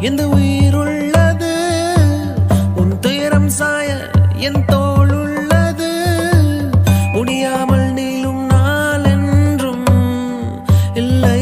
எந்த உயிருள்ளது உன் துயரம் சாய என் தோள் உள்ளது முடியாமல் நீளும் நாள் என்றும் இல்லை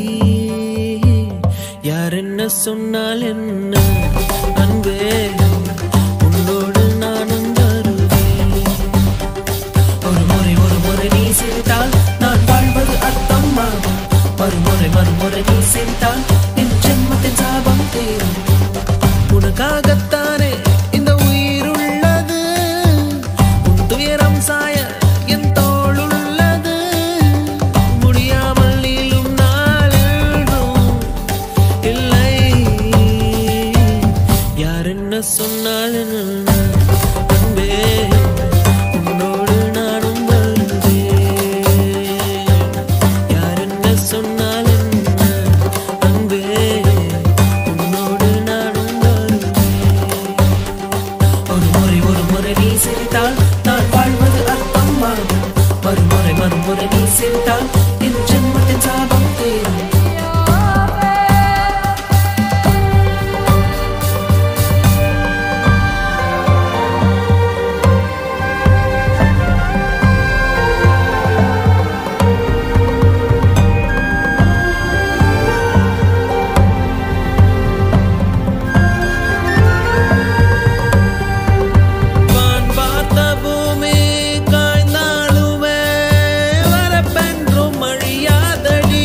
யார் என்ன சொன்னால் என்ன அன்பே உன்னோடு நானும் வருவேன் ஒரு முறை ஒரு முறை நீ சிரித்தால் நான் வாழ்வது அர்த்தம் ஆகும் மறுமுறை மறுமுறை நீ சிரித்தால் என் ஜென்மத்தின் சாபம் தீரும் உனக்காகத்தானே இந்த உயிர் உள்ளது உன் துயரம் சாய என் தோள் உள்ளது முடியாமல் நீளும் நாளென்றும் இல்லை யார் என்ன சொன்னால் என்ன அன்பே உன்னோடு நானும் வருவேன் யார் என்ன சொன்னால் என்ன அன்பே உன்னோடு நானும் வருவேன் ஒரு முறை ஒரு முறை நீ சிரித்தால் நான் வாழ்வது அர்த்தம் ஆகும் மறுமுறை மறுமுறை நீ சிரித்தால் என் ஜென்மத்தின் சாபம் தீரும் வான் பார்த்த பூமி காய்ந்தாலுமே வரப்பென்றும் அழியாதடி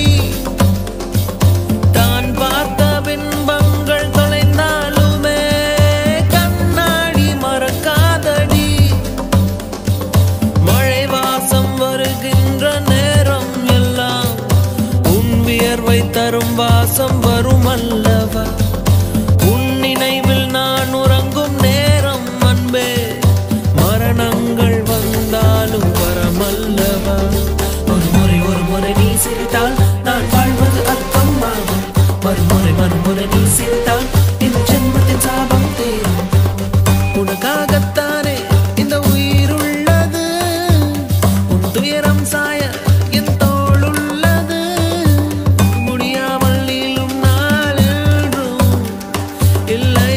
தான் பார்த்த பின்பங்கள் தொலைந்தாலுமே கண்ணாடி மறக்காதடி மழை வாசம் வருகின்ற நேரம் எல்லாம் உன் வியர்வை தரும் வாசம் வரும் அல்லவா உன் நினைவில் நான் உறங்கும் நேரம் அன்பே மரணங்கள் வந்தாலும் வரமல்லவா ஒரு முறை ஒரு முறை நீ சிரித்தால் நான் வாழ்வது அர்த்தம் ஆகும் மறுமுறை மறுமுறை நீ சிரித்தால் என் ஜென்மத்தின் சாபம் தீரும் உனக்காகத்தானே இந்த உயிர் உள்ளது உன் துயரம் சாய என் தோள் உள்ளது முடியாமல் நீளும் நாளென்றும் இல்லை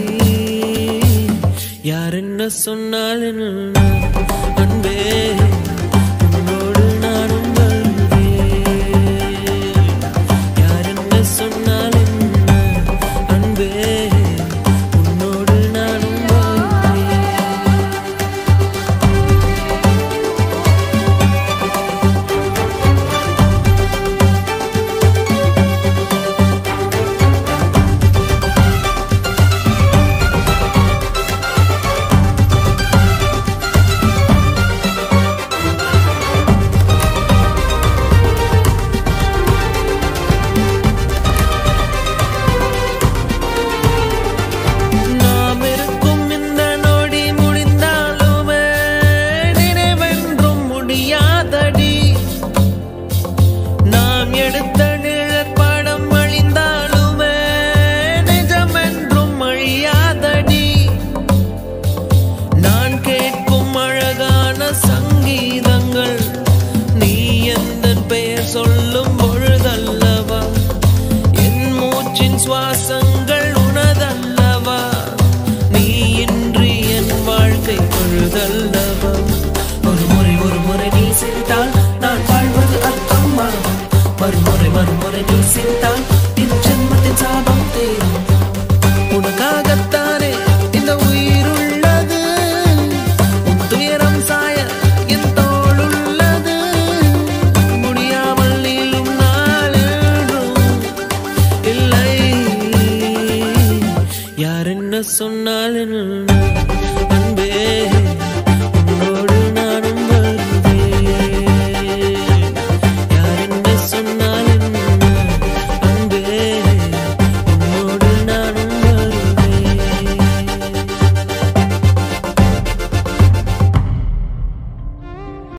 யார் என்ன சொன்னால் என்ன அன்பே உன்னோடு நானும் வருவேன் யார் என்ன சொன்னால் என்ன அன்பே உன்னோடு நானும் வருவேன் நாம் இருக்கும் இந்த நொடி முடிந்தாலுமே நினைவென்றும் முடியாதடி நாம் எடுத்த நிழற்படம் அழிந்தாலுமே நிஜமென்றும் அழியாதடி நான் கேட்கும் அழகான சங்கீதங்கள் நீ எந்த பெயர் சொல்லும் பொழுதல்லவா என் மூச்சின் சுவாசங்கள் உனதல்லவா நீ இன்றி என் வாழ்க்கை பொழுதல்லவா ஒரு முறை ஒரு முறை நீ சிரித்தால் நான் வாழ்வது அர்த்தம் ஆகும் மறுமுறை மறுமுறை நீ சிரித்தால் என் ஜென்மத்தின் சாபம் தீரும் உனக்காகத்தானே இந்த உயிர் உள்ளது உன் துயரம் சாய என் தோள் உள்ளது முடியாமல் நீளும் நாளென்றும் இல்லை யார் என்ன சொன்னால் என்ன